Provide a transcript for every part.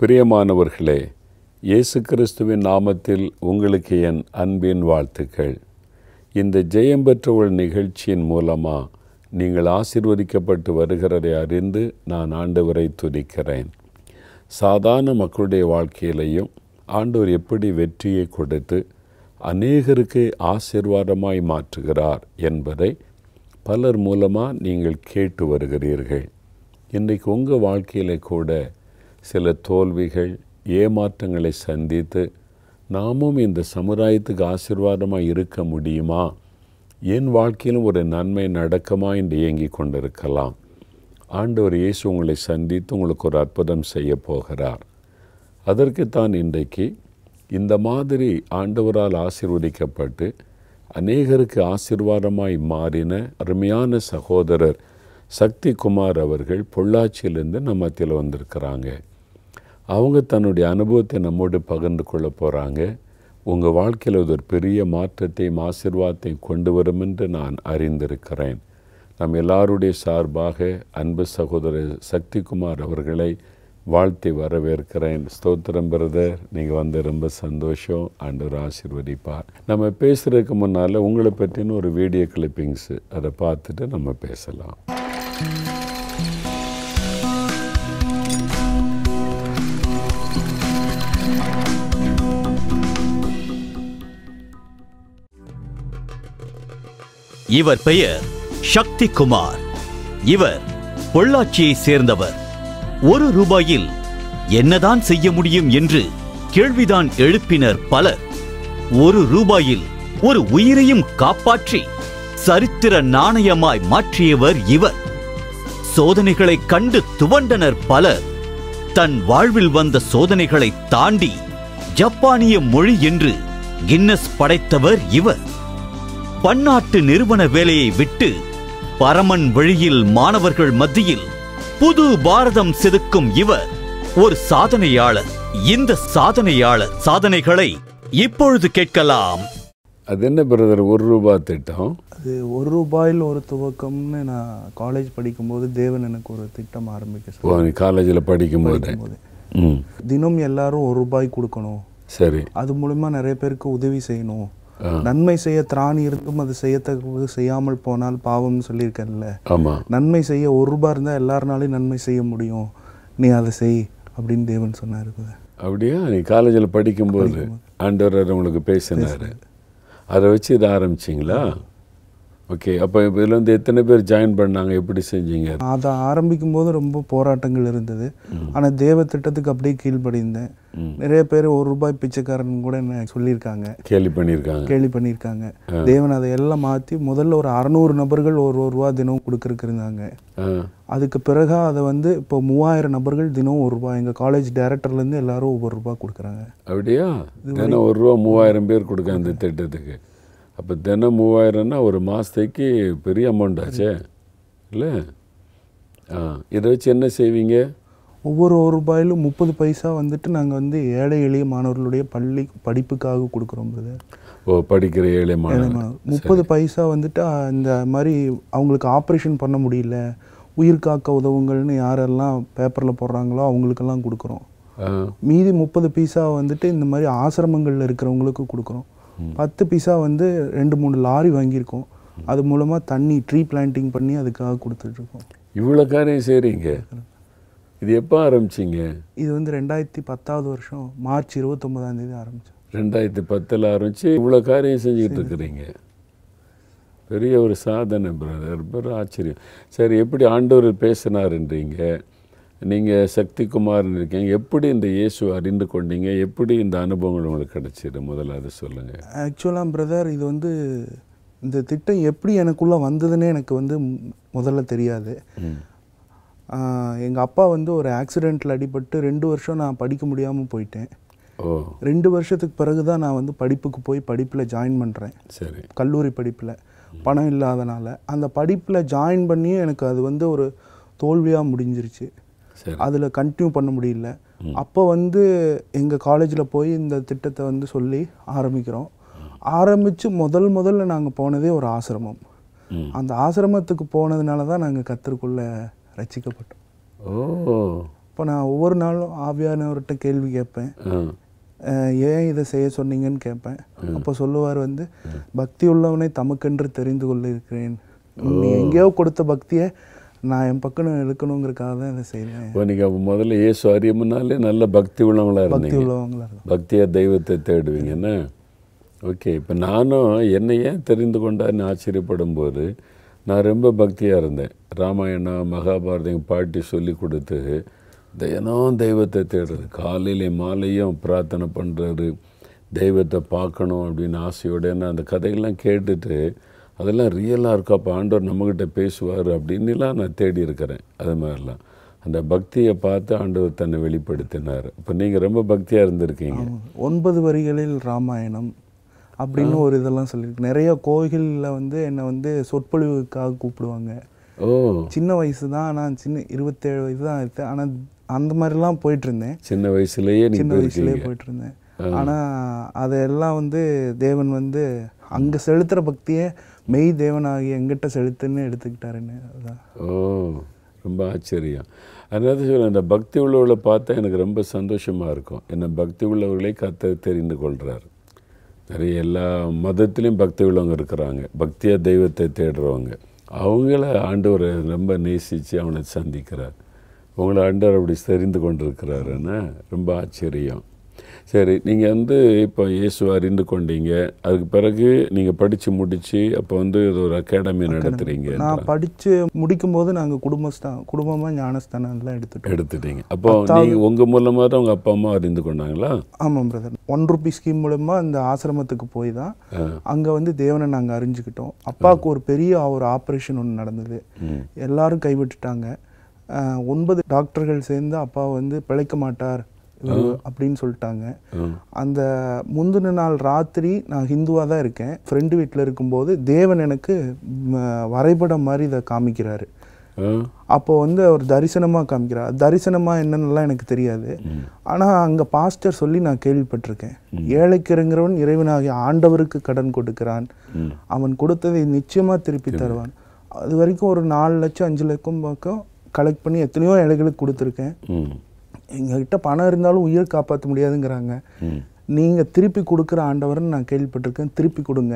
பிரியமானவர்களே இயேசு கிறிஸ்துவின் நாமத்தில் உங்களுக்கு என் அன்பின் வாழ்த்துக்கள் இந்த ஜெயம் பெற்றவள் நிகழ்ச்சியின் மூலமாக நீங்கள் ஆசீர்வதிக்கப்பட்டு வருகிறதை அறிந்து நான் ஆண்டவரை துதிக்கிறேன் சாதாரண மக்களுடைய வாழ்க்கையிலையும் ஆண்டவர் எப்படி வெற்றியை கொடுத்து அநேகருக்கு ஆசீர்வாதமாய் மாற்றுகிறார் என்பதை பலர் மூலமாக நீங்கள் கேட்டு வருகிறீர்கள் இன்றைக்கு உங்கள் வாழ்க்கையில் கூட சில தோல்விகள் ஏமாற்றங்களை சந்தித்து நாமும் இந்த சமுதாயத்துக்கு ஆசீர்வாதமாக இருக்க முடியுமா என் வாழ்க்கையிலும் ஒரு நன்மை நடக்குமா என்று இயங்கிக் கொண்டிருக்கலாம் ஆண்டவர் இயேசு உங்களை சந்தித்து உங்களுக்கு ஒரு அற்புதம் செய்ய போகிறார் அதற்குத்தான் இன்றைக்கு இந்த மாதிரி ஆண்டவரால் ஆசீர்வதிக்கப்பட்டு அநேகருக்கு ஆசீர்வாதமாய் மாறின அருமையான சகோதரர் சக்தி குமார் அவர்கள் பொள்ளாச்சியிலேருந்து நம்ம மத்தியில் வந்திருக்கிறாங்க அவங்க தன்னுடைய அனுபவத்தை நம்மோடு பகிர்ந்து கொள்ள போகிறாங்க உங்கள் வாழ்க்கையில் இது ஒரு பெரிய மாற்றத்தையும் ஆசீர்வாதத்தையும் கொண்டு வரும் என்று நான் அறிந்திருக்கிறேன் நம் எல்லாருடைய சார்பாக அன்பு சகோதரர் சக்திகுமார் அவர்களை வாழ்த்தி வரவேற்கிறேன் ஸ்தோத்திரம் பிரதர் நீங்கள் வந்து ரொம்ப சந்தோஷம் ஆண்டவர் ஆசீர்வதிப்பார் நம்ம பேசுகிறதுக்கு முன்னால் உங்களை பற்றின ஒரு வீடியோ கிளிப்பிங்ஸு அதை பார்த்துட்டு நம்ம பேசலாம் இவர் பெயர் சக்தி குமார் இவர் பொள்ளாச்சியை சேர்ந்தவர் ஒரு ரூபாயில் என்னதான் செய்ய முடியும் என்று கேள்விதான் எழுப்பினர் பலர் ஒரு ரூபாயில் ஒரு உயிரையும் காப்பாற்றி சரித்திர நாணயமாய் மாற்றியவர் இவர் சோதனைகளை கண்டு துவண்டனர் பலர் தன் வாழ்வில் வந்த சோதனைகளை தாண்டி ஜப்பானிய மொழி என்று கின்னஸ் படைத்தவர் இவர் பன்னாட்டு நிறுவன வேலையை விட்டு பரமன் வழியில் மாணவர்கள் மத்தியில் புது பாரதம் செதுக்கும் இவர் ஒரு சாதனையாளர் இந்த சாதனையாளர் சாதனைகளை இப்பொழுது கேட்கலாம் அது என்ன பிரதர் ஒரு ரூபா திட்டம் அது ஒரு ரூபாயில் ஒரு துவக்கம்னு நான் காலேஜ் படிக்கும்போது தேவன் எனக்கு ஒரு திட்டம் ஆரம்பிக்க ஓ நீ காலேஜில் படிக்கும்போது சொல்லும்போது ம் தினம் எல்லாரும் ஒரு ரூபாய் கொடுக்கணும் சரி அது மூலமா நிறைய பேருக்கு உதவி செய்யணும் நன்மை செய்ய திராணி இருந்தும் அது செய்யத்தக்க செய்யாமல் போனால் பாவம்னு சொல்லியிருக்கேன்ல ஆமாம் நன்மை செய்ய ஒரு ரூபாய் இருந்தால் எல்லாருனாலையும் நன்மை செய்ய முடியும் நீ அதை செய் அப்படின்னு தேவன் சொன்னார் அப்படியா நீ காலேஜில் படிக்கும்போது ஆண்டவர் உங்களுக்கு பேசினார் அதை வச்சு இதை ஆரம்பிச்சிங்களா ஓகே அப்போ இதில் வந்து எத்தனை பேர் ஜாயின் பண்ணாங்க எப்படி செஞ்சீங்க அதை ஆரம்பிக்கும் போது ரொம்ப போராட்டங்கள் இருந்தது ஆனா தேவ திட்டத்துக்கு அப்படியே கீழ்ப்படிந்தேன் நிறைய பேர் ஒரு ரூபாய் பிச்சைக்காரன் கூட என்ன சொல்லியிருக்காங்க கேள்வி பண்ணியிருக்காங்க கேள்வி பண்ணியிருக்காங்க தேவன் அதை எல்லாம் மாற்றி முதல்ல ஒரு அறநூறு நபர்கள் ஒரு ஒரு ரூபா தினம் கொடுக்கறதுக்கு இருந்தாங்க ஆ அதுக்கு பிறகு அதை வந்து இப்போ மூவாயிரம் நபர்கள் தினம் ஒரு ரூபாய் எங்கள் காலேஜ் டைரக்டர்லேருந்து எல்லாரும் ஒவ்வொரு ரூபாய் கொடுக்குறாங்க அப்படியா தினம் ஒரு ரூபா மூவாயிரம் பேர் கொடுக்க அந்த திட்டத்துக்கு அப்போ தினம் மூவாயிரம்னா ஒரு மாதத்துக்கு பெரிய அமௌண்ட் ஆச்சே இல்லை ஆ இதை வச்சு என்ன செய்வீங்க ஒவ்வொரு ஒரு ரூபாயிலும் முப்பது பைசா வந்துட்டு நாங்கள் வந்து ஏழை எளிய மாணவர்களுடைய பள்ளி படிப்புக்காக கொடுக்குறோம் பிரதர் ஓ படிக்கிற ஏழை மாணவன் முப்பது பைசா வந்துட்டு அஹ், இந்த மாதிரி அவங்களுக்கு ஆப்ரேஷன் பண்ண முடியல உயிர் காக்க உதவுங்கள்னு யாரெல்லாம் பேப்பரில் போடுறாங்களோ அவங்களுக்கெல்லாம் கொடுக்குறோம் ஆ மீதி முப்பது பைசா வந்துட்டு இந்த மாதிரி ஆசிரமங்களில் இருக்கிறவங்களுக்கு கொடுக்குறோம் பத்து பைசா வந்து ரெண்டு மூணு லாரி வாங்கியிருக்கோம் அது மூலமாக தண்ணி ட்ரீ பிளான்டிங் பண்ணி அதுக்காக கொடுத்துட்ருக்கோம் இவ்வளோ காரியம் செய்கிறீங்க இது எப்போ ஆரம்பிச்சிங்க இது வந்து ரெண்டாயிரத்தி பத்தாவது வருஷம் மார்ச் இருபத்தொம்பதாம் தேதி ஆரம்பித்தோம் ரெண்டாயிரத்தி பத்தில் ஆரம்பித்து இவ்வளோ காரியம் செஞ்சுக்கிட்டு இருக்கிறீங்க பெரிய ஒரு சாதனை பிரதர் பெரிய ஆச்சரியம் சரி எப்படி ஆண்டவர் பேசினாருன்றீங்க நீங்கள் சக்திகுமார் இருக்கீங்க எப்படி இந்த இயேசு அறிந்து கொண்டீங்க எப்படி இந்த அனுபவங்கள் உங்களுக்கு கிடைச்சிது முதல்ல அதை சொல்லுங்கள் ஆக்சுவலாக பிரதர் இது வந்து இந்த திட்டம் எப்படி எனக்குள்ளே வந்ததுன்னே எனக்கு வந்து மு- முதல்ல தெரியாது எங்கள் அப்பா வந்து ஒரு ஆக்சிடெண்ட்டில் அடிபட்டு ரெண்டு வருஷம் நான் படிக்க முடியாமல் போயிட்டேன் ஓ ரெண்டு வருஷத்துக்கு பிறகு தான் நான் வந்து படிப்புக்கு போய் படிப்பில் ஜாயின் பண்ணுறேன் சரி கல்லூரி படிப்பில் பணம் இல்லாதனால அந்த படிப்பில் ஜாயின் பண்ணியும் எனக்கு அது வந்து ஒரு தோல்வியாக முடிஞ்சிருச்சு சரி அதில் கண்டினியூ பண்ண முடியல அப்போ வந்து எங்கள் காலேஜில் போய் இந்த திட்டத்தை வந்து சொல்லி ஆரம்பிக்கிறோம் ஆரம்பித்து முதல் முதல்ல நாங்கள் போனதே ஒரு ஆசிரமம் ம். அந்த ஆசிரமத்துக்கு போனதுனால தான் நாங்கள் கத்தருக்குள்ளே ரட்சிக்கப்பட்டோம் ஓ இப்போ நான் ஒவ்வொரு நாளும் ஆவியானவர்கிட்ட கேள்வி கேட்பேன் ஆ அஹ் ஏன் இதை செய்ய சொன்னீங்கன்னு கேட்பேன் அப்போ சொல்லுவார் வந்து பக்தி உள்ளவனை தமக்கென்று தெரிந்து கொள்ள இருக்கிறேன் நீ எங்கேயோ கொடுத்த பக்தியை நான் என் பக்கம் இழுக்கணுங்கிறதுக்காக தான் இதை செய்வேன் இப்போ நீங்கள் அப்போ முதல்ல இயேசு அறியுமுன்னாலே நல்ல பக்தி உள்ளவங்களா பக்தி இருந்தீங்க உள்ளவங்களா இருக்கும் பக்தியாக தெய்வத்தை தேடுவீங்கன்னு ஓகே இப்போ நானும் என்னை ஏன் தெரிந்து கொண்டான்னு ஆச்சரியப்படும் போது நான் ரொம்ப பக்தியாக இருந்தேன் ராமாயணம் மகாபாரதம் எங்கள் பாட்டி சொல்லி கொடுத்து தினம் தெய்வத்தை தேடுறது காலையிலையும் மாலையும் பிரார்த்தனை பண்ணுறாரு தெய்வத்தை பார்க்கணும் அப்படின்னு ஆசையோட ஏன்னா அந்த கதையெல்லாம் கேட்டுட்டு அதெல்லாம் ரியலாக இருக்கும் அப்போ ஆண்டவர் நம்மக்கிட்ட பேசுவார் அப்படின்னுலாம் நான் தேடி இருக்கிறேன் அது மாதிரிலாம் அந்த பக்தியை பார்த்து ஆண்டவர் தன்னை வெளிப்படுத்தினார் இப்போ நீங்கள் ரொம்ப பக்தியாக இருந்திருக்கீங்க ஒன்பது வரிகளில் ராமாயணம் அப்படின்னு ஒரு இதெல்லாம் சொல்லியிருக்கு நிறைய கோயிலில் வந்து என்னை வந்து சொற்பொழிவுக்காக கூப்பிடுவாங்க ஓ சின்ன வயசு தான் ஆனால் சின்ன இருபத்தேழு வயசு தான் ஆயிடுச்சு ஆனால் அந்த மாதிரிலாம் போயிட்டு இருந்தேன் சின்ன வயசுலயே சின்ன நீங்கள் வயசுலேயே போயிருக்கீங்க போயிட்டு இருந்தேன் ஆனால் அதெல்லாம் வந்து தேவன் வந்து அங்கே செலுத்துகிற பக்தியை மெய் தேவனாகி எங்கிட்ட செலுத்துன்னு எடுத்துக்கிட்டாருன்னு அதுதான் ஓ ரொம்ப ஆச்சரியம் அதனால சொல்ல அந்த பக்தி உள்ளவர்களை பார்த்தா எனக்கு ரொம்ப சந்தோஷமாக இருக்கும் என்ன பக்தி உள்ளவர்களை கத்த தெரிந்து கொள்கிறார் நிறைய எல்லா மதத்துலேயும் பக்தி உள்ளவங்க இருக்கிறாங்க பக்தியாக தெய்வத்தை தேடுறவங்க அவங்கள ஆண்டவர் ரொம்ப நேசித்து அவனை சந்திக்கிறார் உங்களை ஆண்டவர் அப்படி தெரிந்து கொண்டிருக்கிறாருன்னா ரொம்ப ஆச்சரியம் சரி நீங்கள் வந்து இப்போ இயேசு அறிந்து கொண்டீங்க அதுக்கு பிறகு நீங்கள் படித்து முடித்து அப்போ வந்து இது ஒரு அகாடமி நடத்துகிறீங்க நான் படித்து முடிக்கும்போது நாங்கள் குடும்பஸ்தான் குடும்பமாக ஞானஸ்தானம்லாம் எடுத்துட்டோம் எடுத்துட்டீங்க அப்போ நீங்கள் உங்கள் மூலமாக தான் உங்கள் அப்பா அம்மா அறிந்து கொண்டாங்களா ஆமாம் பிரதர் ஒன் ருபி ஸ்கீம் மூலமா இந்த ஆசிரமத்துக்கு போய் தான் அங்கே வந்து தேவனை நாங்கள் அறிஞ்சுக்கிட்டோம் அப்பாவுக்கு ஒரு பெரிய ஒரு ஆப்ரேஷன் ஒன்று நடந்தது எல்லாரும் கைவிட்டுட்டாங்க அஹ், ஒன்பது டாக்டர்கள் சேர்ந்து அப்பா வந்து பிழைக்க மாட்டார் இவரு அப்படின்னு சொல்லிட்டாங்க அந்த முந்தின நாள் ராத்திரி நான் ஹிந்துவாக தான் இருக்கேன் ஃப்ரெண்டு வீட்டில் இருக்கும்போது தேவன் எனக்கு ம, வரைபடம் மாதிரி இதை காமிக்கிறாரு ஆ அப்போ வந்து அவர் தரிசனமாக காமிக்கிறார் தரிசனமாக என்னன்னுலாம் எனக்கு தெரியாது ஆனால் அங்கே பாஸ்டர் சொல்லி நான் கேள்விப்பட்டிருக்கேன் ஏழைக்கு இறங்குறவன் இறைவனாகிய ஆண்டவருக்கு கடன் கொடுக்கிறான் அவன் கொடுத்ததை நிச்சயமாக திருப்பி தருவான் அது வரைக்கும் ஒரு நாலு லட்சம் அஞ்சு லட்சம் பக்கம் கலெக்ட் பண்ணி எத்தனையோ ஏழைகளுக்கு கொடுத்துருக்கேன் ம் எங்ககிட்ட பணம் இருந்தாலும் உயிர் காப்பாற்ற முடியாதுங்கிறாங்க ம் நீங்கள் திருப்பி கொடுக்குற ஆண்டவர்னு நான் கேள்விப்பட்டிருக்கேன் திருப்பி கொடுங்க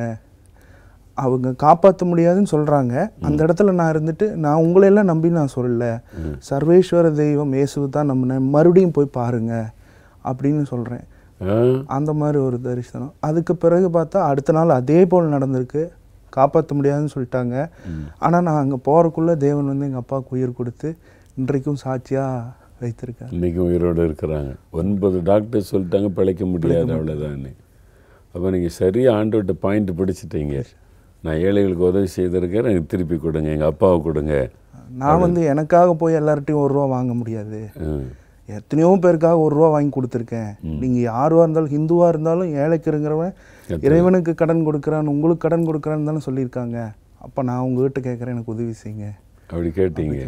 அவங்க காப்பாற்ற முடியாதுன்னு சொல்கிறாங்க அந்த இடத்துல நான் இருந்துட்டு நான் உங்களையெல்லாம் நம்பி நான் சொல்லல சர்வேஸ்வர தெய்வம் இயேசுவை தான் நம்பினேன் மறுபடியும் போய் பாருங்க அப்படின்னு சொல்கிறேன் ஆ அந்த மாதிரி ஒரு தரிசனம் அதுக்கு பிறகு பார்த்தா அடுத்த நாள் அதே போல் நடந்திருக்கு காப்பாற்ற முடியாதுன்னு சொல்லிட்டாங்க ஆனால் நான் அங்கே போகிறக்குள்ளே தேவன் வந்து எங்கள் அப்பாவுக்கு உயிர் கொடுத்து இன்றைக்கும் சாட்சியாக வைத்திருக்காரு இன்னைக்கு உயிரோடு இருக்கிறாங்க ஒன்பது டாக்டர் சொல்லிட்டாங்க பிழைக்க முடியாது அவ்வளோதான் அப்போ நீங்கள் சரியாக ஆண்டோட்ட பாயிண்ட் பிடிச்சிட்டீங்க நான் ஏழைகளுக்கு உதவி செய்திருக்கேன் எனக்கு திருப்பி கொடுங்க எங்கள் அப்பாவை கொடுங்க நான் வந்து எனக்காக போய் எல்லார்ட்டையும் ஒரு ரூபா வாங்க முடியாது ம். எத்தனையோ பேருக்காக ஒரு ரூபா வாங்கி கொடுத்துருக்கேன் நீங்கள் யாருவா இருந்தாலும் ஹிந்துவா இருந்தாலும் ஏழைக்கு இருக்கிறவன் இறைவனுக்கு கடன் கொடுக்குறான் உங்களுக்கு கடன் கொடுக்குறான்னு தானே சொல்லியிருக்காங்க அப்போ நான் உங்ககிட்ட கேட்குறேன் எனக்கு உதவி செய்யுங்க அப்படி கேட்டீங்க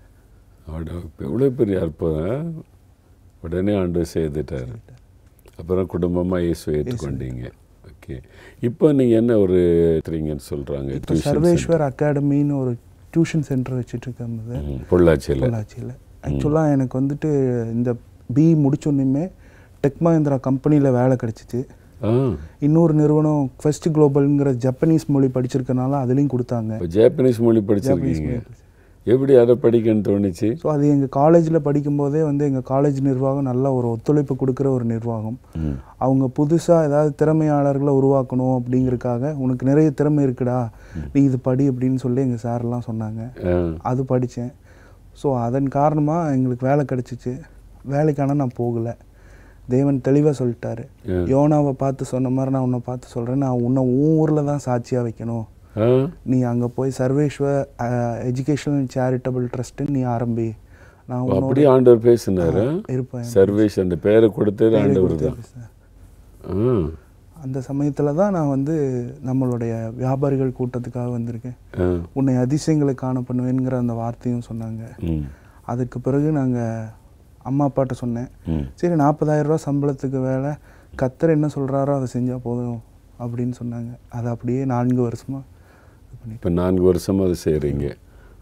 அவட எவ்வளோ பெரிய அற்புதம் உடனே ஆண்டு செய்துட்டார் அப்புறம் குடும்பமாக இயேசு ஏற்றுக்கொண்டீங்க ஓகே இப்போ நீங்கள் என்ன ஒரு எடுத்துறீங்கன்னு சொல்கிறாங்க இப்போ சர்வேஸ்வர் அகாடமின்னு ஒரு டியூஷன் சென்டர் வச்சுட்டு இருக்கேன் பொள்ளாச்சியில் பொள்ளாச்சியில் ஆக்சுவலாக எனக்கு வந்துட்டு இந்த பிஇ முடிச்சோன்னுமே டெக் மஹிந்திரா கம்பெனியில் வேலை கிடச்சிச்சு ஆ இன்னொரு நிறுவனம் ஃபர்ஸ்ட் குளோபல்ங்கிற ஜப்பனீஸ் மொழி படிச்சிருக்கனால அதுலேயும் கொடுத்தாங்க இப்போ ஜாப்பனீஸ் மொழி படிச்சிருக்கீங்க எப்படி அதை படிக்கன்னு தோணுச்சு ஸோ அது எங்கள் காலேஜில் படிக்கும்போதே வந்து எங்கள் காலேஜ் நிர்வாகம் நல்ல ஒரு ஒத்துழைப்பு கொடுக்குற ஒரு நிர்வாகம் ம். அவங்க புதுசாக ஏதாவது திறமையாளர்களை உருவாக்கணும் அப்படிங்கிறதுக்காக உனக்கு நிறைய திறமை இருக்குடா நீ இது படி அப்படின்னு சொல்லி எங்கள் சார்லாம் சொன்னாங்க ஆ அது படித்தேன் ஸோ அதன் காரணமாக எங்களுக்கு வேலை கிடச்சிச்சு வேலைக்கான நான் போகலை தேவன் தெளிவாக சொல்லிட்டாரு யோனாவை பார்த்து சொன்ன மாதிரி நான் உன்னை பார்த்து சொல்கிறேன் நான் உன்னை உன் ஊரில் தான் சாட்சியாக வைக்கணும் ஆ நீ அங்கே போய் சர்வேஸ்வர் எஜுகேஷனல் சேரிட்டபிள் ட்ரஸ்ட்டு நீ ஆரம்பி நான் உன்னோட அப்படியே ஆண்டவர் பேசினாரு இருப்பேன் சர்வீஸ் அந்த பேரை கொடுத்தது ஆண்டவர் தான் பேசுனேன். ஆ அந்த சமயத்தில் தான் நான் வந்து நம்மளுடைய வியாபாரிகள் கூட்டத்துக்காக வந்திருக்கேன் ஆ உன்னை அதிசயங்களை காண பண்ணுவேங்கிற அந்த வார்த்தையும் சொன்னாங்க ம் அதுக்கு பிறகு நாங்கள் அம்மா அப்பாட்ட சொன்னேன் ம் சரி 40000 ரூபாய் சம்பளத்துக்கு வேலை கத்தர் என்ன சொல்கிறாரோ அதை செஞ்சால் போதும் அப்படின்னு சொன்னாங்க அதை அப்படியே நான்கு வருஷமாக இது பண்ணிட்டு இப்போ நான்கு வருஷமாக அது செய்கிறீங்க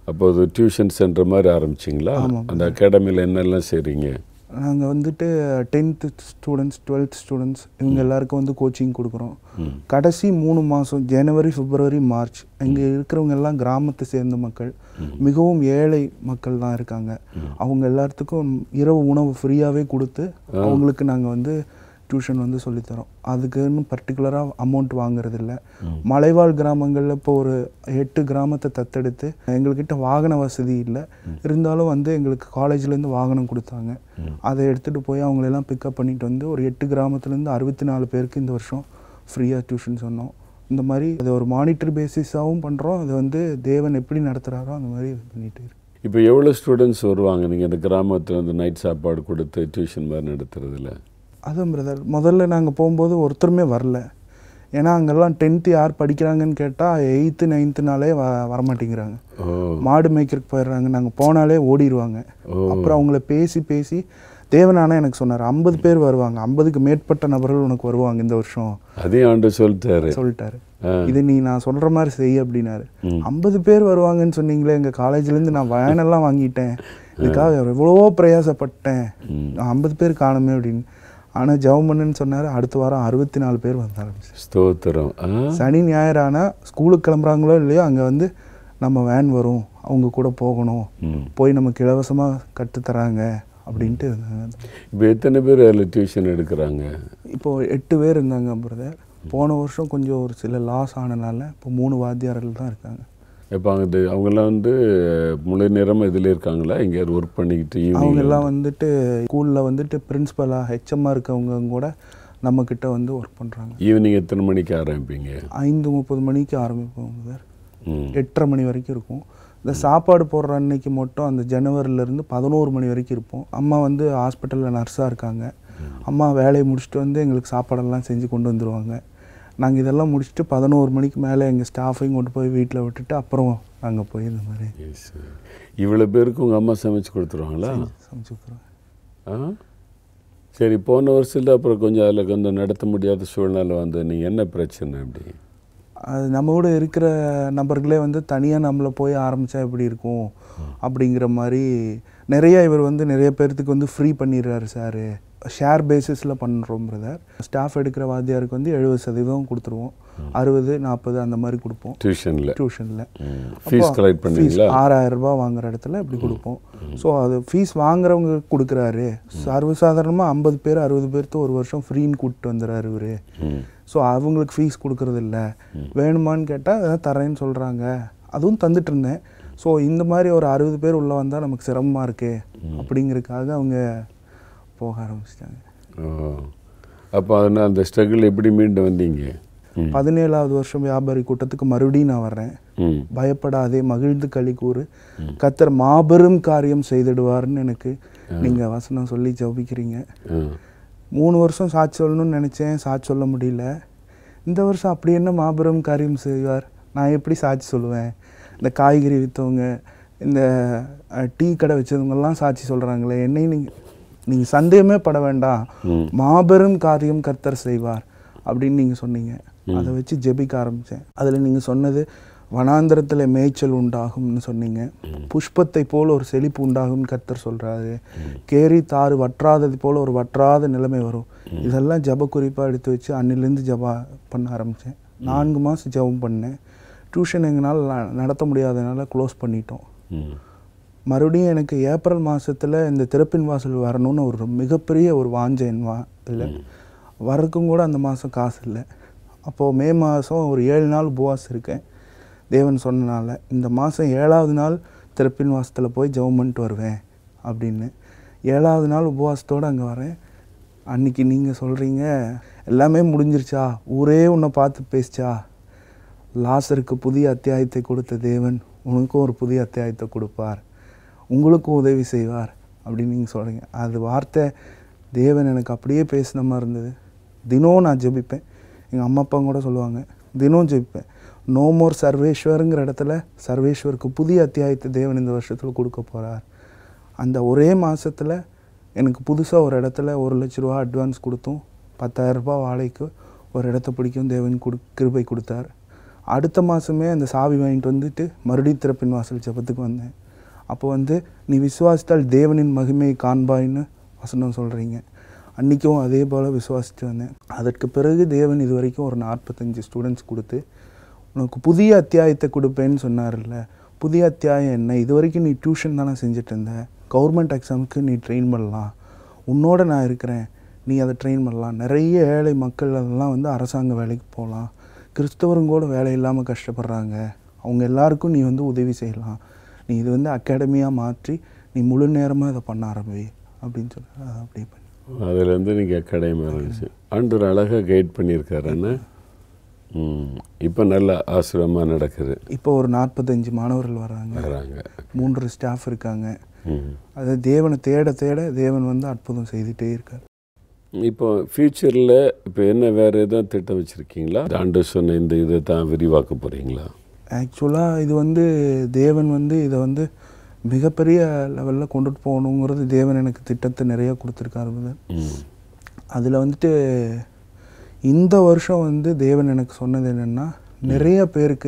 அப்போ அது டியூஷன் சென்டர் மாதிரி ஆரம்பிச்சிங்களா அந்த அகாடமியில் என்னெல்லாம் செய்கிறீங்க நாங்கள் வந்துட்டு டென்த்து ஸ்டூடெண்ட்ஸ் டுவெல்த் ஸ்டூடெண்ட்ஸ் இவங்க எல்லாருக்கும் வந்து கோச்சிங் கொடுக்குறோம் கடைசி மூணு மாதம் ஜனவரி பிப்ரவரி மார்ச் இங்கே இருக்கிறவங்க எல்லாம் கிராமத்தை சேர்ந்த மக்கள் மிகவும் ஏழை மக்கள் தான் இருக்காங்க அவங்க எல்லாத்துக்கும் இரவு உணவு ஃப்ரீயாகவே கொடுத்து அவங்களுக்கு நாங்கள் வந்து டியூஷன் வந்து சொல்லித்தரோம் அதுக்குன்னு பர்டிகுலராக அமௌண்ட் வாங்குறதில்ல மலைவாழ் கிராமங்களில் இப்போ ஒரு எட்டு கிராமத்தை தத்தெடுத்து எங்கள்கிட்ட வாகன வசதி இல்லை இருந்தாலும் வந்து எங்களுக்கு காலேஜ்லேருந்து வாகனம் கொடுத்தாங்க அதை எடுத்துகிட்டு போய் அவங்களெல்லாம் பிக்கப் பண்ணிட்டு வந்து ஒரு எட்டு கிராமத்துலேருந்து அறுபத்தி நாலு பேருக்கு இந்த வருஷம் ஃப்ரீயாக டியூஷன் சொன்னோம் இந்த மாதிரி அது ஒரு மானிட்டர் பேசிஸாகவும் பண்ணுறோம் அது வந்து தேவன் எப்படி நடத்துகிறாரோ அந்த மாதிரி இது பண்ணிட்டு இருக்கு இப்போ எவ்வளோ ஸ்டூடெண்ட்ஸ் வருவாங்க நீங்கள் இந்த கிராமத்தில் வந்து நைட் சாப்பாடு கொடுத்து டியூஷன் மாதிரி நடத்துறதுல அதான் பிரதர் முதல்ல நாங்கள் போகும்போது ஒருத்தருமே வரல ஏன்னா அங்கெல்லாம் டென்த்து யார் படிக்கிறாங்கன்னு கேட்டால் எயித்து நைன்த்துனாலே வ வரமாட்டேங்கிறாங்க ஓ மாடு மேய்க்கிறதுக்கு போயிடுறாங்க நாங்கள் போனாலே ஓடிடுவாங்க அப்புறம் அவங்கள பேசி பேசி தேவனானா எனக்கு சொன்னார் ஐம்பது பேர் வருவாங்க ஐம்பதுக்கு மேற்பட்ட நபர்கள் உனக்கு வருவாங்க இந்த வருஷம் அதையும் ஆண்டு சொல்லிட்டாரு சொல்லிட்டாரு இது நீ நான் சொல்ற மாதிரி செய் அப்படின்னாரு ஐம்பது பேர் வருவாங்கன்னு சொன்னீங்களே எங்க காலேஜ்ல இருந்து நான் வேனெல்லாம் வாங்கிட்டேன் இதுக்காக எவ்வளவோ பிரயாசப்பட்டேன் நான் ஐம்பது பேர் காணுமே அப்படின்னு ஆனா ஜெபம் பண்ணுன்னு சொன்னாரு அடுத்த வாரம் அறுபத்தி நாலு பேர் வந்த ஆரம்பிச்சு ஸ்தோத்திரம் ஆ சனி ஞாயிறு ஆனா ஸ்கூலுக்கு கிளம்புறாங்களோ இல்லையோ அங்க வந்து நம்ம வேன் வரும் அவங்க கூட போகணும் ம். போய் நமக்கு இலவசமா கற்றுத்தராங்க அப்படின்ட்டு இருந்தாங்க இப்போ எத்தனை பேர் அதில் டியூஷன் எடுக்கிறாங்க இப்போ எட்டு பேர் இருந்தாங்க பிரதர் போன வருஷம் கொஞ்சம் ஒரு சில லாஸ் ஆனனால இப்போ மூணு வாத்தியார்கள் தான் இருக்காங்க இப்போ அங்கே அவங்கெல்லாம் வந்து முழு நேரமாக இதில் இருக்காங்களா எங்கேயாவது ஒர்க் பண்ணிக்கிட்டு அவங்க ஈவினிங் எல்லாம் வந்துட்டு ஸ்கூலில் வந்துட்டு பிரின்ஸ்பலாக ஹெச்எம்மாக இருக்கவங்க கூட நம்மக்கிட்ட வந்து ஒர்க் பண்ணுறாங்க ஈவினிங் எத்தனை மணிக்கு ஆரம்பிப்பீங்க ஐந்து முப்பது மணிக்கு ஆரம்பிப்போம் சார் ம் எட்டரை மணி வரைக்கும் இருக்கும் இந்த சாப்பாடு போடுற அன்னைக்கு மட்டும் அந்த ஜனவரிலேருந்து பதினோரு மணி வரைக்கும் இருப்போம் அம்மா வந்து ஹாஸ்பிட்டலில் நர்ஸாக இருக்காங்க அம்மா வேலையை முடிச்சுட்டு வந்து எங்களுக்கு சாப்பாடெல்லாம் செஞ்சு கொண்டு வந்துடுவாங்க நாங்கள் இதெல்லாம் முடிச்சுட்டு பதினோரு மணிக்கு மேலே எங்கள் ஸ்டாஃபையும் கொண்டு போய் வீட்டில் விட்டுட்டு அப்புறம் நாங்கள் போய் இந்த மாதிரி எஸ் இவ்வளோ பேருக்கு உங்கள் அம்மா சமைச்சு கொடுத்துருவாங்களா சமைச்சு கொடுத்துருவோம் ஆ சரி போன வருஷத்தில் அப்புறம் கொஞ்சம் அதில் கொஞ்சம் நடத்த முடியாத சூழ்நிலை வந்து நீங்கள் என்ன பிரச்சனை அப்படி அது நம்ம கூட இருக்கிற நபர்களே வந்து தனியாக நம்மளை போய் ஆரம்பித்தா எப்படி இருக்கும் அப்படிங்கிற மாதிரி நிறைய இவர் வந்து நிறைய பேர்த்துக்கு வந்து ஃப்ரீ பண்ணிடுறாரு சார் ஷேர் பேசிஸில் பண்ணுறோம் பிரதர் ஸ்டாஃப் எடுக்கிற வாத்தியாருக்கு வந்து எழுபது சதவீதம் கொடுத்துருவோம் அறுபது நாற்பது அந்த மாதிரி கொடுப்போம் டியூஷனில் டியூஷனில் ஃபீஸ் கலெக்ட் பண்ணுவீங்களா ஆறாயிரம் ரூபாய் வாங்குற இடத்துல இப்படி கொடுப்போம் ஸோ அது ஃபீஸ் வாங்குறவங்க கொடுக்குறாரு சர்வசாதாரணமாக ஐம்பது பேர் அறுபது பேர்த்து ஒரு வருஷம் ஃப்ரீன்னு கூப்பிட்டு வந்துடுறாரு இவரு ம் ஸோ அவங்களுக்கு ஃபீஸ் கொடுக்கறது இல்ல வேணுமான்னு கேட்டால் அதான் தரேன்னு சொல்கிறாங்க அதுவும் தந்துட்டு இருந்தேன் ஸோ இந்த மாதிரி ஒரு அறுபது பேர் உள்ளே வந்தால் நமக்கு சிரமமாக இருக்கே அப்படிங்கிறதுக்காக அவங்க போக ஆரம்பிச்சிட்டாங்க ஓ அப்போ அதனால் அந்த ஸ்ட்ரகிள் எப்படி மீண்டு வந்தீங்க ம் பதினேழாவது வருஷம் வியாபாரி கூட்டத்துக்கு மறுபடியும் நான் வர்றேன் ம் பயப்படாதே மகிழ்ந்து களி கூறு கத்தர் மாபெரும் காரியம் செய்திடுவார்னு எனக்கு நீங்கள் வசனம் சொல்லி ஜெபிக்கிறீங்க ஆ மூணு வருஷம் சாட்சி சொல்லணும்னு நினச்சேன் சாட்சி சொல்ல முடியல இந்த வருஷம் அப்படி என்ன மாபெரும் காரியம் செய்வார் நான் எப்படி சாட்சி சொல்லுவேன் இந்த காய்கறி விற்றவங்க இந்த அஹ், டீ கடை வச்சவங்கெல்லாம் சாட்சி சொல்கிறாங்களே என்னை நீங்கள் நீங்கள் சந்தேகமே பட வேண்டாம் ம். மாபெரும் காரியம் கர்த்தர் செய்வார் அப்படின்னு நீங்கள் சொன்னீங்க அதை வச்சு ஜெபிக்க ஆரம்பித்தேன் அதில் நீங்கள் சொன்னது வனாந்தரத்தில் மேய்ச்சல் உண்டாகும்னு சொன்னீங்க புஷ்பத்தை போல் ஒரு செழிப்பு உண்டாகும்னு கர்த்தர் சொல்கிறாரு கேரி தாறு வற்றாதது போல் ஒரு வற்றாத நிலைமை வரும் இதெல்லாம் ஜப குறிப்பாக எடுத்து வச்சு அன்னிலேருந்து ஜபா பண்ண ஆரம்பித்தேன் நான்கு மாதம் ஜெபம் பண்ணேன் டியூஷன் எங்களால் ந- நடத்த முடியாதனால க்ளோஸ் பண்ணிட்டோம் ம் மறுபடியும் எனக்கு ஏப்ரல் மாதத்தில் இந்த திறப்பின் வாசல் வரணும்னு ஒரு மிகப்பெரிய ஒரு வாஞ்சை என் வா இல்லை வரக்கும் கூட அந்த மாதம் காசு இல்லை அப்போது மே மாதம் ஒரு ஏழு நாள் உபவாஸ் இருக்கேன் தேவன் சொன்னனால இந்த மாதம் ஏழாவது நாள் திறப்பின் வாசத்தில் போய் ஜெபம் பண்ணிட்டு வருவேன் அப்படின்னு ஏழாவது நாள் உபவாசத்தோடு அங்கே வரேன் அன்னைக்கு நீங்கள் சொல்கிறீங்க எல்லாமே முடிஞ்சிருச்சா ஊரே உன்னை பார்த்து பேசிச்சா லாசருக்கு புதிய அத்தியாயத்தை கொடுத்த தேவன் உனக்கும் ஒரு புதிய அத்தியாயத்தை கொடுப்பார் உங்களுக்கும் உதவி செய்வார் அப்படின்னு நீங்கள் சொல்கிறீங்க அது வார்த்தை தேவன் எனக்கு அப்படியே பேசின மாதிரி இருந்தது தினம் நான் ஜெபிப்பேன் எங்கள் அம்மா அப்பா கூட சொல்லுவாங்க தினம் ஜெபிப்பேன் நோ மோர் சர்வேஸ்வருங்கிற இடத்துல சர்வேஸ்வருக்கு புதிய அத்தியாயத்தை தேவன் இந்த வருஷத்தில் கொடுக்க போகிறார் அந்த ஒரே மாதத்தில் எனக்கு புதுசாக ஒரு இடத்துல ஒரு லட்ச ரூபா அட்வான்ஸ் கொடுத்தும் பத்தாயிரம் ரூபாய் வாடகைக்கு ஒரு இடத்த பிடிக்கும் தேவன் கொடு கிருபை கொடுத்தார் அடுத்த மாதமே அந்த சாவி வாங்கிட்டு வந்துட்டு மறுபடியும் திறப்பின் வாசல் ஜெபத்துக்கு வந்தேன் அப்போ வந்து நீ விசுவாசித்தால் தேவனின் மகிமையை காண்பாய்ன்னு வசனம் சொல்கிறீங்க அன்றைக்கும் அதே போல் விசுவாசித்து வந்தேன் அதற்கு பிறகு தேவன் இது வரைக்கும் ஒரு நாற்பத்தஞ்சு ஸ்டூடெண்ட்ஸ் கொடுத்து உனக்கு புதிய அத்தியாயத்தை கொடுப்பேன்னு சொன்னார்ல புதிய அத்தியாயம் என்ன இது வரைக்கும் நீ டியூஷன் தானே செஞ்சுட்டு இருந்த கவர்மெண்ட் எக்ஸாமுக்கு நீ ட்ரெயின் பண்ணலாம் உன்னோட நான் இருக்கிறேன் நீ அதை ட்ரெயின் பண்ணலாம் நிறைய ஏழை மக்கள் அதெல்லாம் வந்து அரசாங்க வேலைக்கு போகலாம் கிறிஸ்தவரும் கூட வேலை இல்லாமல் கஷ்டப்படுறாங்க அவங்க எல்லாருக்கும் நீ வந்து உதவி செய்யலாம் நீ இது வந்து அகாடமியாக மாற்றி நீ முழு நேரமாக இதை பண்ண ஆரம்பி அப்படின்னு சொல்லி அதை அப்படியே பண்ணி அதுலேருந்து நீங்கள் அகாடமி ஆரம்பிச்சு ஆண்டவர் அழகாக கைட் பண்ணியிருக்காரு என்ன ம் இப்போ நல்ல ஆசிரமாக நடக்குது இப்போ ஒரு நாற்பத்தஞ்சு மாணவர்கள் வராங்க வராங்க மூன்று ஸ்டாஃப் இருக்காங்க ம் அது தேவனை தேட தேட தேவன் வந்து அற்புதம் செய்துட்டே இருக்கார் இப்போ ஃப்யூச்சரில் இப்போ என்ன வேறு எதுவும் திட்டம் வச்சுருக்கீங்களா ஆண்டு சொன்ன இந்த இதை தான் விரிவாக்க போகிறீங்களா ஆக்சுவலாக இது வந்து தேவன் வந்து இதை வந்து மிகப்பெரிய லெவலில் கொண்டுட்டு போகணுங்கிறது தேவன் எனக்கு திட்டத்தை நிறைய கொடுத்துருக்காரு brother. ம் அதில் வந்துட்டு இந்த வருஷம் வந்து தேவன் எனக்கு சொன்னது என்னென்னா நிறைய பேருக்கு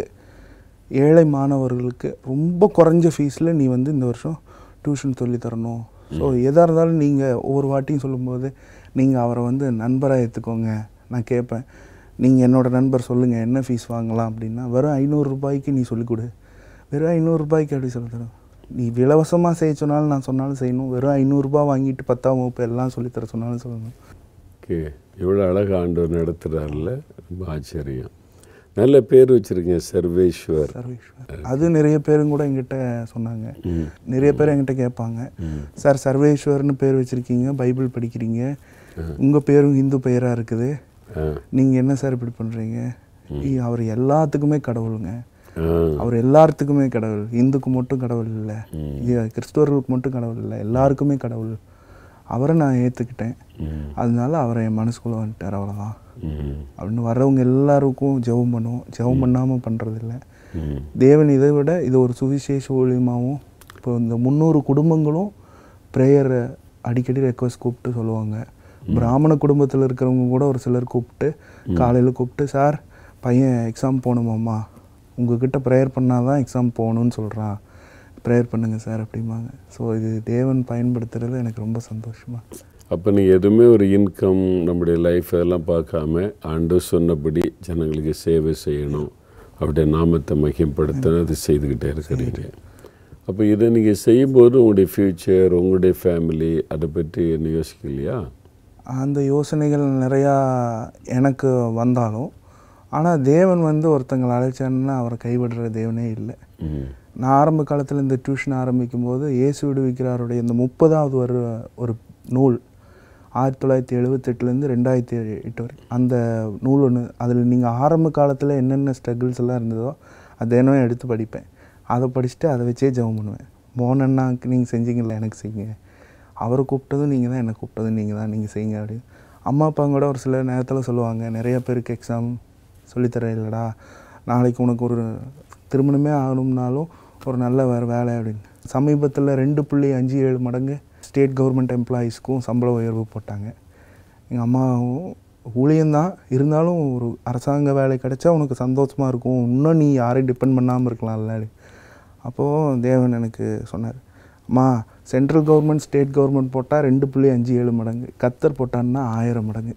ஏழை மாணவர்களுக்கு ரொம்ப குறைஞ்ச ஃபீஸில் நீ வந்து இந்த வருஷம் டியூஷன் சொல்லி தரணும் ஸோ எதாக இருந்தாலும் நீங்கள் ஒவ்வொரு வாட்டியும் சொல்லும்போது நீங்கள் அவரை வந்து நண்பராக ஏற்றுக்கோங்க நான் கேட்பேன் நீங்கள் என்னோட நண்பர் சொல்லுங்கள் என்ன ஃபீஸ் வாங்கலாம் அப்படின்னா வெறும் ஐநூறு ரூபாய்க்கு நீ சொல்லிக் கொடு வெறும் ஐநூறு ரூபாய்க்கு எப்படி சொல்லி தரும் நீ இலவசமாக செய்ய சொன்னாலும் நான் சொன்னாலும் செய்யணும் வெறும் ஐநூறுரூபா வாங்கிட்டு பத்தாம் வகுப்பு எல்லாம் சொல்லித்தர சொன்னாலும் சொல்லணும் ஓகே இவ்வளோ அழகாக ஆண்டவர் நடத்துகிறாருல ரொம்ப ஆச்சரியம் நல்ல பேர் வச்சுருக்கீங்க சர்வேஸ்வர் சர்வேஸ்வர் அது நிறைய பேரும் கூட எங்கிட்ட சொன்னாங்க ம் நிறைய பேர் என்கிட்ட கேட்பாங்க ம் சார் சர்வேஸ்வர்னு பேர் வச்சுருக்கீங்க பைபிள் படிக்கிறீங்க உங்கள் பேரும் இந்து பெயராக இருக்குது ஆ நீங்கள் என்ன சார் இப்படி பண்ணுறீங்க அவர் எல்லாத்துக்குமே கடவுளுங்க ஆ அவர் எல்லாத்துக்குமே கடவுள் இந்துக்கு மட்டும் கடவுள் இல்லை கிறிஸ்துவர்களுக்கு மட்டும் கடவுள் இல்லை எல்லாருக்குமே கடவுள் அவரை நான் ஏற்றுக்கிட்டேன் ம் அதனால அவரை என் மனசுக்குள்ளே வந்துட்டார் அவ்வளோதான் ம் அப்படின்னு வர்றவங்க எல்லாருக்கும் ஜெபம் பண்ணுவோம் ஜெபம் பண்ணாமல் பண்ணுறதில்ல ம் தேவன் இதை விட இது ஒரு சுவிசேஷ ஊழியமாகவும் இப்போ இந்த முந்நூறு குடும்பங்களும் ப்ரேயர் அடிக்கடி ரெக்வஸ்ட் கூப்பிட்டு சொல்லுவாங்க பிராமண குடும்பத்தில் இருக்கிறவங்க கூட ஒரு சிலர் கூப்பிட்டு காலையில் கூப்பிட்டு சார் பையன் எக்ஸாம் போகணுமாம்மா உங்ககிட்ட ப்ரேயர் பண்ணால் தான் எக்ஸாம் போகணும்னு சொல்கிறான் ப்ரேயர் பண்ணுங்கள் சார் அப்படிம்பாங்க ஸோ இது தேவன் பயன்படுத்துறது எனக்கு ரொம்ப சந்தோஷமா அப்போ நீ எதுவுமே ஒரு இன்கம் நம்முடைய லைஃப் அதெல்லாம் பார்க்காம ஆண்டு சொன்னபடி ஜனங்களுக்கு சேவை செய்யணும் அப்படியே நாமத்தை மகிம்படுத்தணும் அது செய்துக்கிட்டே இருக்கிறீங்க அப்போ இதை நீங்கள் செய்யும்போது உங்களுடைய ஃப்யூச்சர் உங்களுடைய ஃபேமிலி அதை பற்றி என்ன யோசிக்கலையா அந்த யோசனைகள் நிறையா எனக்கு வந்தாலும் ஆனால் தேவன் வந்து ஒருத்தங்களை அழைச்சான்னா அவரை கைவிடுற தேவனே இல்லை ம் நான் ஆரம்ப காலத்தில் இந்த டியூஷன் ஆரம்பிக்கும் போது இயேசு விடுவிக்கிறாருடைய இந்த முப்பதாவது ஒரு ஒரு நூல் ஆயிரத்தி தொள்ளாயிரத்தி எழுபத்தெட்டுலேருந்து ரெண்டாயிரத்தி எட்டு வரைக்கும் அந்த நூல் ஒன்று அதில் நீங்கள் ஆரம்ப காலத்தில் என்னென்ன ஸ்ட்ரகிள்ஸ் எல்லாம் இருந்ததோ அதை தினம் எடுத்து படிப்பேன் அதை படிச்சுட்டு அதை வச்சே ஜெபம் பண்ணுவேன் மோனண்ணாக்கு நீங்கள் செஞ்சீங்கல்ல எனக்கு செய்யுங்க அவரை கூப்பிட்டதும் நீங்கள் தான் என்னை கூப்பிட்டதும் நீங்கள் தான் நீங்கள் செய்யுங்க அப்படின்னு அம்மா அப்பா கூட ஒரு சில நேரத்தில் சொல்லுவாங்க நிறைய பேருக்கு எக்ஸாம் சொல்லித்தர இல்லைடா நாளைக்கு உனக்கு ஒரு திருமணமே ஆகணும்னாலும் ஒரு நல்ல வேறு வேலை அப்படின்னு சமீபத்தில் ரெண்டு புள்ளி அஞ்சு ஏழு மடங்கு ஸ்டேட் கவர்மெண்ட் எம்ப்ளாயீஸ்க்கும் சம்பள உயர்வு போட்டாங்க எங்கள் அம்மாவும் ஊழியம்தான் இருந்தாலும் ஒரு அரசாங்க வேலை கிடைச்சா உனக்கு சந்தோஷமாக இருக்கும் இன்னும் நீ யாரையும் டிபெண்ட் பண்ணாமல் இருக்கலாம்ல அப்போது தேவன் எனக்கு சொன்னார் அம்மா சென்ட்ரல் கவர்மெண்ட் ஸ்டேட் கவர்மெண்ட் போட்டால் ரெண்டு புள்ளி அஞ்சு ஏழு மடங்கு கத்தர் போட்டான்னா ஆயிரம் மடங்கு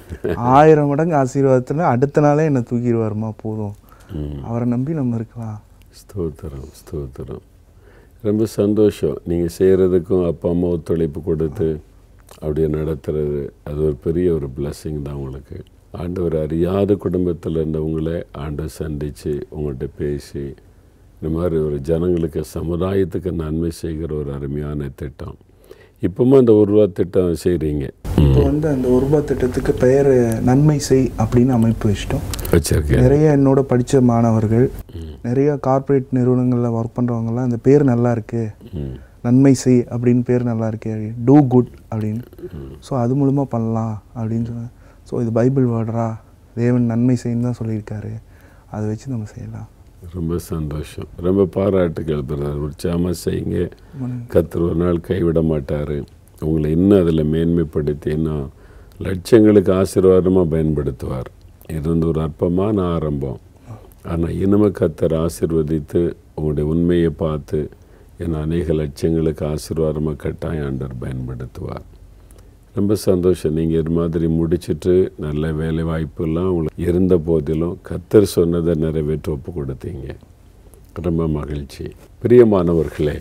ஆயிரம் மடங்கு ஆசீர்வாதத்தில் அடுத்த நாளே என்னை தூக்கிடுவாருமா போதும் ம் அவரை நம்பி நம்ம இருக்கலாம் ஸ்தோத்திரம் ஸ்தோத்திரம் ரொம்ப சந்தோஷம் நீங்கள் செய்கிறதுக்கும் அப்பா அம்மா ஒத்துழைப்பு கொடுத்து அப்படியே நடத்துறது அது ஒரு பெரிய ஒரு blessing தான் உங்களுக்கு ஆண்டவர் அறியாத குடும்பத்தில் இருந்தவங்கள ஆண்டவர் சந்தித்து உங்கள்கிட்ட பேசி இந்த மாதிரி ஒரு ஜனங்களுக்கு சமுதாயத்துக்கு நன்மை செய்கிற ஒரு அருமையான திட்டம் இப்பவும் அந்த ஒரு ரூபா திட்டம் செய்கிறீங்க இப்போ வந்து அந்த ஒரு ரூபாய் திட்டத்துக்கு பெயர் நன்மை செய் அப்படின்னு அமைப்பு வச்சிட்டோம் வச்சிருக்கேன் நிறைய என்னோட படித்த மாணவர்கள் நிறைய கார்ப்பரேட் நிறுவனங்களில் ஒர்க் பண்ணுறவங்கலாம் இந்த பேர் நல்லா இருக்கு ம் நன்மை செய் அப்படின்னு பேர் நல்லா இருக்கு டூ குட் அப்படின்னு ஸோ அது மூலமாக பண்ணலாம் அப்படின்னு சொன்னேன் ஸோ இது பைபிள் வேர்டரா தேவன் நன்மை செய்யன்னு தான் சொல்லியிருக்காரு அதை வச்சு நம்ம செய்யலாம் ரொம்ப சந்தோஷம் ரொம்ப பாராட்டுகள் பிரதர் உற்சாகமாக செய்யுங்க கத்தர் ஒரு நாள் கைவிட மாட்டார் உங்களை இன்னும் அதில் மேன்மைப்படுத்தி இன்னும் லட்சங்களுக்கு ஆசீர்வாதமாக பயன்படுத்துவார் இது வந்து ஒரு அற்பமான ஆரம்பம் ஆனால் இனிமே கத்தர் ஆசிர்வதித்து உங்களுடைய உண்மையை பார்த்து என் அநேக லட்சங்களுக்கு ஆசீர்வாதமாக கட்டாயம் ஆண்டவர் பயன்படுத்துவார் ரொம்ப சந்தோஷம் நீங்கள் இது மாதிரி முடிச்சிட்டு நல்ல வேலை வாய்ப்பெல்லாம் உங்களுக்கு இருந்த போதிலும் கத்தர் சொன்னதை நிறைவேற்ற ஒப்பு கொடுத்தீங்க ரொம்ப மகிழ்ச்சி பிரியமானவர்களே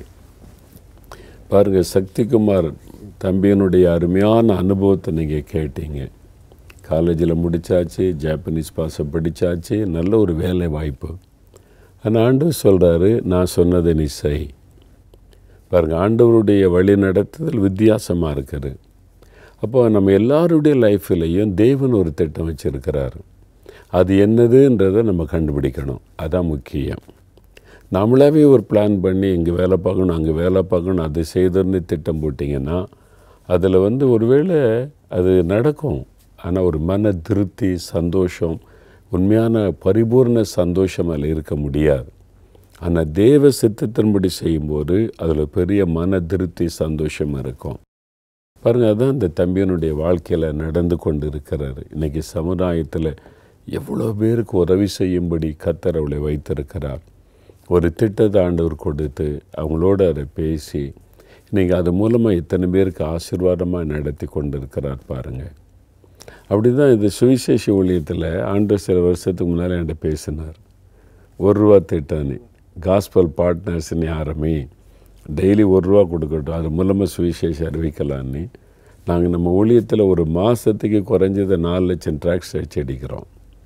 பாருங்கள் சக்திகுமார் தம்பியனுடைய அருமையான அனுபவத்தை நீங்கள் கேட்டீங்க காலேஜில் முடித்தாச்சு ஜாப்பனீஸ் பாஷை படித்தாச்சு நல்ல ஒரு வேலை வாய்ப்பு ஆனால் ஆண்டவர் சொல்கிறாரு நான் சொன்னதை நீ செய் பாருங்கள் ஆண்டவருடைய வழி நடத்துதல் வித்தியாசமாக இருக்குது அப்போ நம்ம எல்லாருடைய லைஃப்லேயும் தேவன் ஒரு திட்டம் வச்சுருக்கிறார் அது என்னதுன்றதை நம்ம கண்டுபிடிக்கணும் அதான் முக்கியம் நம்மளாவே ஒரு பிளான் பண்ணி இங்கே வேலை பார்க்கணும் அங்கே வேலை பார்க்கணும் அது செய்தோன்னு திட்டம் போட்டிங்கன்னா அதில் வந்து ஒருவேளை அது நடக்கும் ஆனால் ஒரு மன திருப்தி சந்தோஷம் உண்மையான பரிபூர்ண சந்தோஷம் அதில் இருக்க முடியாது ஆனால் தேவ சித்தத்தின்படி செய்யும்போது அதில் பெரிய மன திருப்தி சந்தோஷம் இருக்கும் பாருங்கள் அதான் இந்த தம்பியனுடைய வாழ்க்கையில் நடந்து கொண்டு இருக்கிறாரு இன்றைக்கி சமுதாயத்தில் எவ்வளோ பேருக்கு உதவி செய்யும்படி கத்தர் அவளை வைத்திருக்கிறார் ஒரு திட்டத்தை ஆண்டவர் கொடுத்து அவங்களோட அதை பேசி இன்றைக்கி அது மூலமாக இத்தனை பேருக்கு ஆசீர்வாதமாக நடத்தி கொண்டு இருக்கிறார் பாருங்கள் அப்படி தான் இது சுவிசேஷ ஊழியத்தில் ஆண்டவர் சில வருஷத்துக்கு முன்னால் என்கிட்ட பேசினார் ஒரு ரூபா திட்டம்னு காஸ்பல் பார்ட்னர்ஸ்னு ஆரம்பி டெய்லி ஒரு ரூபா கொடுக்கட்டும் அது மூலமாக சுவிசேஷம் அறிவிக்கலான்னு நாங்கள் நம்ம ஊழியத்தில் ஒரு மாதத்துக்கு குறைஞ்சது நாலு லட்சம் ட்ராக்ஸ் அடிக்கிறோம்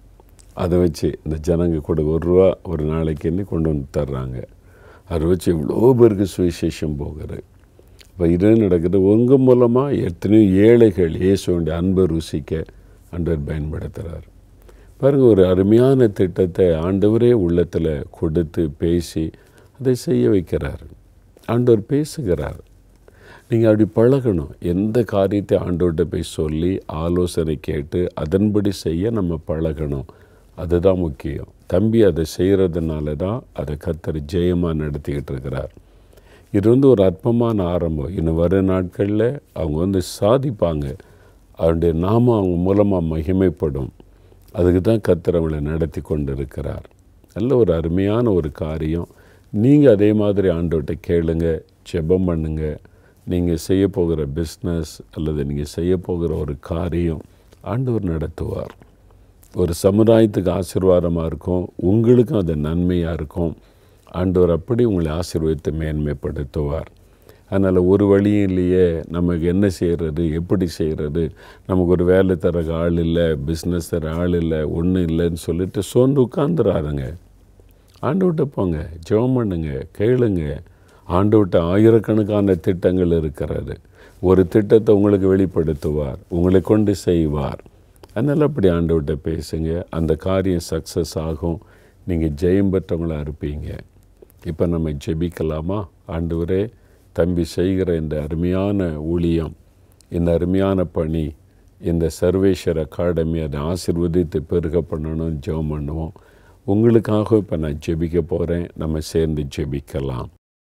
அதை வச்சு இந்த ஜனங்க கூட ஒரு ரூபா ஒரு நாளைக்குன்னு கொண்டு வந்து தர்றாங்க அதை வச்சு இவ்வளோ பேருக்கு சுவிசேஷம் போகுது இப்போ இது நடக்குது உங்கள் மூலமாக எத்தனையோ ஏழைகள் இயேசுடைய அன்பை ருசிக்க ஆண்டவர் பயன்படுத்துகிறார் பாருங்கள் ஒரு அருமையான திட்டத்தை ஆண்டவரே உள்ளத்தில் கொடுத்து பேசி அதை செய்ய வைக்கிறார் ஆண்டவர் பேசுகிறார் நீங்கள் அப்படி பழகணும் எந்த காரியத்தை ஆண்டவர்கிட்ட போய் சொல்லி ஆலோசனை கேட்டு அதன்படி செய்ய நம்ம பழகணும் அதுதான் முக்கியம் தம்பி அதை செய்கிறதுனால தான் அதை கத்தர் ஜெயமாக நடத்திக்கிட்டு இருக்கிறார் இது வந்து ஒரு அற்பமான ஆரம்பம் இன்னும் வர நாட்களில் அவங்க வந்து சாதிப்பாங்க அவருடைய நாமம் அவங்க மூலமாக மகிமைப்படும் அதுக்கு தான் கத்தர் அவங்களை நடத்தி கொண்டு இருக்கிறார் நல்ல ஒரு அருமையான ஒரு காரியம் நீங்கள் அதே மாதிரி ஆண்டவர்கிட்ட கேளுங்க ஜெபம் பண்ணுங்க நீங்கள் செய்ய போகிற பிஸ்னஸ் அல்லது நீங்கள் செய்ய போகிற ஒரு காரியம் ஆண்டவர் நடத்துவார் ஒரு சமுதாயத்துக்கு ஆசீர்வாதமாக இருக்கும் உங்களுக்கும் அது நன்மையாக இருக்கும் ஆண்டவர் அப்படி உங்களை ஆசீர்வதித்து மேன்மைப்படுத்துவார் அதனால் ஒரு வழியும் இல்லையே நமக்கு என்ன செய்கிறது எப்படி செய்கிறது நமக்கு ஒரு வேலை தர ஆள் இல்லை பிஸ்னஸ் தர ஆள் இல்லை ஒன்றும் இல்லைன்னு சொல்லிட்டு சோர்ந்து உட்காந்துறாருங்க ஆண்டவர்கிட்ட போங்க ஜெபம் பண்ணுங்க கேளுங்க ஆண்டவர்கிட்ட ஆயிரக்கணக்கான திட்டங்கள் இருக்கிறது ஒரு திட்டத்தை உங்களுக்கு வெளிப்படுத்துவார் உங்களை கொண்டு செய்வார் அதனால் அப்படி ஆண்டவர்கிட்ட பேசுங்க அந்த காரியம் சக்ஸஸ் ஆகும் நீங்கள் ஜெயம் பெற்றவங்களாக இருப்பீங்க இப்போ நம்ம ஜெபிக்கலாமா ஆண்டவரே தம்பி செய்கிற இந்த அருமையான ஊழியம் இந்த அருமையான பணி இந்த சர்வேஸ்வர் அகாடமி அதை ஆசிர்வதித்து பெருக பண்ணணும் ஜெபம் பண்ணுவோம் உங்களுக்காக இப்போ நான் ஜெபிக்க போகிறேன் நம்ம சேர்ந்து ஜெபிக்கலாம்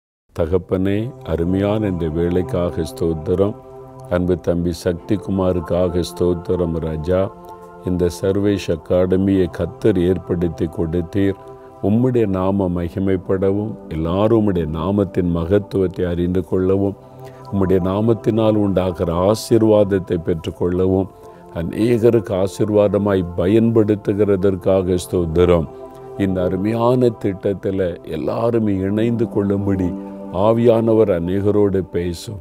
தகப்பனே அருமையான இந்த வேலைக்காக ஸ்தோத்திரம் அன்பு தம்பி சக்திகுமாருக்காக ஸ்தோத்திரம் ராஜா இந்த சர்வேஷ் அகாடமியை கத்தர் ஏற்படுத்தி கொடுத்தீர் உம்முடைய நாம மகிமைப்படவும் எல்லாரும் உம்முடைய நாமத்தின் மகத்துவத்தை அறிந்து கொள்ளவும் உம்முடைய நாமத்தினால் உண்டாகிற ஆசீர்வாதத்தை பெற்றுக்கொள்ளவும் அநேகருக்கு ஆசீர்வாதமாய் பயன்படுத்துகிறதற்காக ஸ்தோத்திரம் இந்த அருமையான திட்டத்தில் எல்லாரும் இணைந்து கொள்ளும்படி ஆவியானவர் அநேகரோடு பேசும்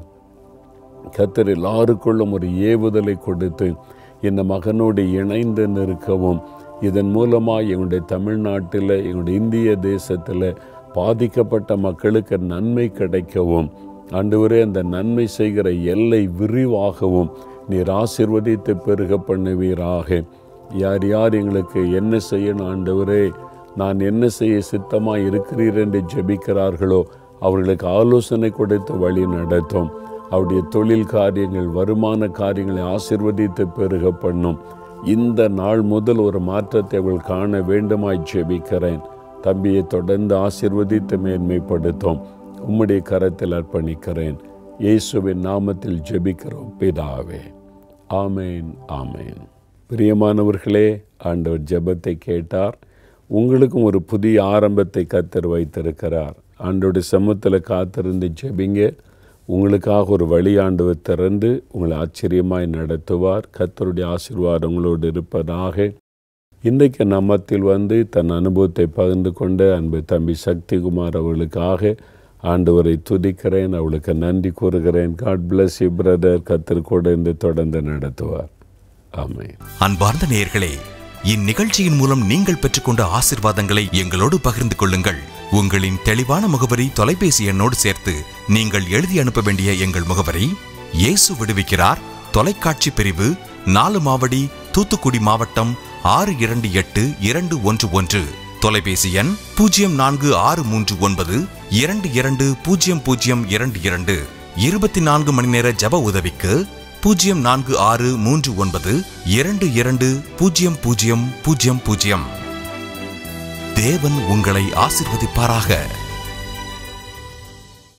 கத்தர் எல்லாருக்குள்ளும் ஒரு ஏவுதலை கொடுத்து இந்த மகனோடு இணைந்து நிற்கவும் இதன் மூலமாக எங்களுடைய தமிழ்நாட்டில் எங்களுடைய இந்திய தேசத்தில் பாதிக்கப்பட்ட மக்களுக்கு நன்மை கிடைக்கவும் ஆண்டவரே அந்த நன்மை செய்கிற எல்லை விரிவாகவும் நீர் ஆசிர்வதித்து பெருக பண்ணுவீராக யார் யார் எங்களுக்கு என்ன செய்யணும் ஆண்டவரே நான் என்ன செய்ய சித்தமாக இருக்கிறீர் என்று ஜெபிக்கிறார்களோ அவர்களுக்கு ஆலோசனை கொடுத்து வழி நடத்தும் அவருடைய தொழில் காரியங்கள் வருமான காரியங்களை ஆசிர்வதித்து பெருக பண்ணும் இந்த நாள் முதல் ஒரு மாற்றத்தை அவள் காண வேண்டுமாய் ஜெபிக்கிறேன் தம்பியை தொடர்ந்து ஆசிர்வதித்து மேன்மைப்படுத்தும் உம்முடைய கரத்தில் அர்ப்பணிக்கிறேன் இயேசுவின் நாமத்தில் ஜெபிக்கிறோம் பிதாவே ஆமேன் ஆமேன் பிரியமானவர்களே ஆண்டவர் ஜெபத்தை கேட்டார் உங்களுக்கும் ஒரு புதிய ஆரம்பத்தை கத்தர் வைத்திருக்கிறார் ஆண்டோடைய சமூகத்தில் காத்திருந்து ஜெபிங்க உங்களுக்காக ஒரு வழியாண்டவர் திறந்து உங்களை ஆச்சரியமாய் நடத்துவார் கத்தருடைய ஆசீர்வாதம் உங்களோடு இருப்பதாக இன்றைக்கு நம்மத்தில் வந்து தன் அனுபவத்தை பகிர்ந்து கொண்ட அன்பு தம்பி சக்திகுமார் அவர்களுக்காக ஆண்டவரை துதிக்கிறேன் அவளுக்கு நன்றி கூறுகிறேன் காட் பிளஸ் யூ பிரதர் கத்தர் கூட இருந்து தொடர்ந்து நடத்துவார் ஆமென் அன்பார்ந்த நேயர்களே இந்நிகழ்ச்சியின் மூலம் நீங்கள் பெற்றுக்கொண்ட ஆசிர்வாதங்களை எங்களோடு பகிர்ந்து கொள்ளுங்கள் உங்களின் தெளிவான முகவரி தொலைபேசி எண்ணோடு சேர்த்து நீங்கள் எழுதி அனுப்ப வேண்டிய எங்கள் முகவரி இயேசு விடுவிக்கிறார் தொலைக்காட்சி பிரிவு நாலு மாவடி தூத்துக்குடி மாவட்டம் ஆறு இரண்டு எட்டு இரண்டு ஒன்று ஒன்று தொலைபேசி எண் பூஜ்ஜியம் நான்கு ஆறு மூன்று ஒன்பது இரண்டு இரண்டு பூஜ்ஜியம் பூஜ்ஜியம் இரண்டு இரண்டு இருபத்தி நான்கு மணி நேர ஜப உதவிக்கு பூஜ்ஜியம் நான்கு ஆறு மூன்று ஒன்பது இரண்டு இரண்டு பூஜ்ஜியம் பூஜ்ஜியம் பூஜ்ஜியம் பூஜ்ஜியம் தேவன் உங்களை ஆசிர்வதிப்பாராக